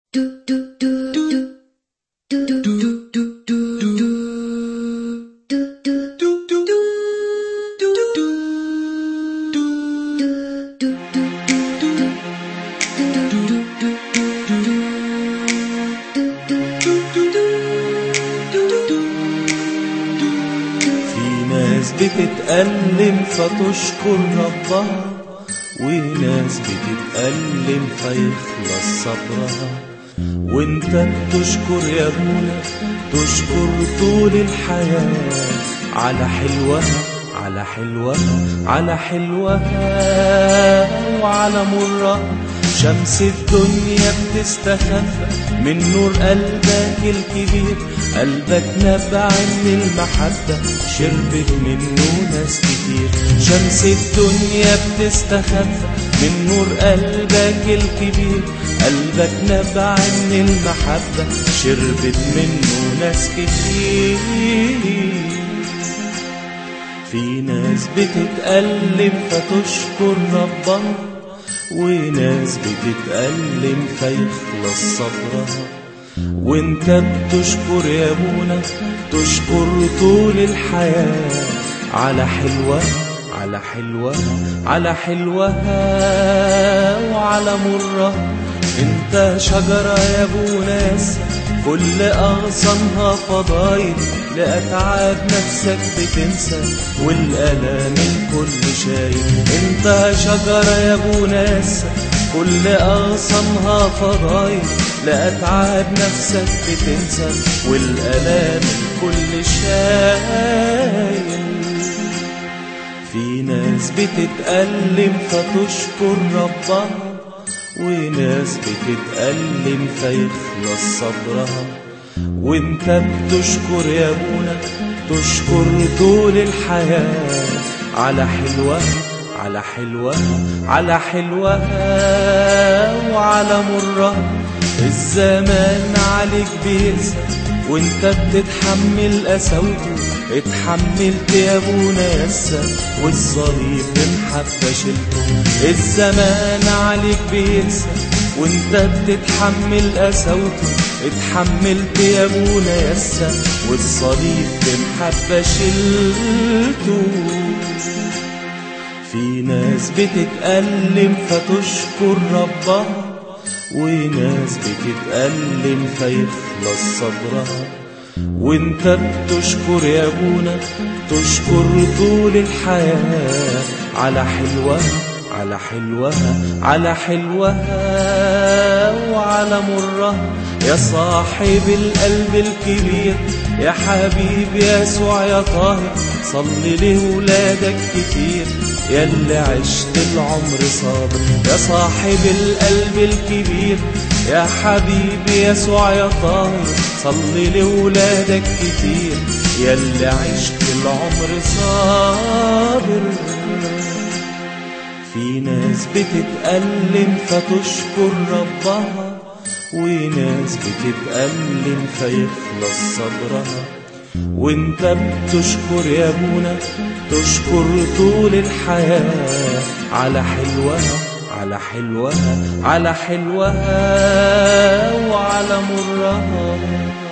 في ناس بتتألم فتشكر ربها وناس بتتألم فيخلص صبرها وانت بتشكر يا ابونا تشكر طول الحياة على حلوها على حلوها على حلوها وعلى مرها شمس الدنيا بتستخف من نور قلبك الكبير قلبك نبع من المحبة شربت منه ناس كتير شمس الدنيا بتستخف من نور قلبك الكبير قلبك نبع من المحبة شربت منه ناس كتير في ناس بتتألم فتشكر ربها وناس بتتألم فيخلص صبرها وانت بتشكر يا ابونا تشكر طول الحياة على حلوها على حلوها على حلوها وعلى مرها انت شجرة يا ابو ناس كل اغصانها فضايل لأتعاب نفسك بتنسى والألام الكل شايل انت شجرة يا ابو ناس كل أغصانها فضايل لأتعاب نفسك بتنسى والألام الكل شايل في ناس بتتألم فتشكر ربها وناس بتتألم فيخلص صبرها وانت بتشكر يا ابونا تشكر طول الحياة على حلوها على حلوها على حلوها وعلى مرها الزمان عليك بيقسى وانت بتتحمل قساوته اتحملت يا ابونا يسا والصليب بمحبة شلته الزمان عليك بيقسى وانت بتتحمل قساوته اتحملت يا ابونا يسا والصليب بمحبة شلته في ناس بتتألم فتشكر ربها وناس بتتألم فيخلص صبرها وانت بتشكر يا ابونا تشكر طول الحياة على حلوها على حلوها على حلوها وعلى مرها يا صاحب القلب الكبير يا حبيبي يسوع يا طاهر صلي لولادك كتير يا اللي عشت العمر صابر يا صاحب القلب الكبير يا حبيبي يسوع يا طاهر صلي لولادك كتير يا اللي عشت العمر صابر في ناس بتتألم فتشكر ربها وناس بتتألم فيخلص صبرها وانت بتشكر يا ابونا تشكر طول الحياة على حلوها على حلوها على حلوها وعلى مرها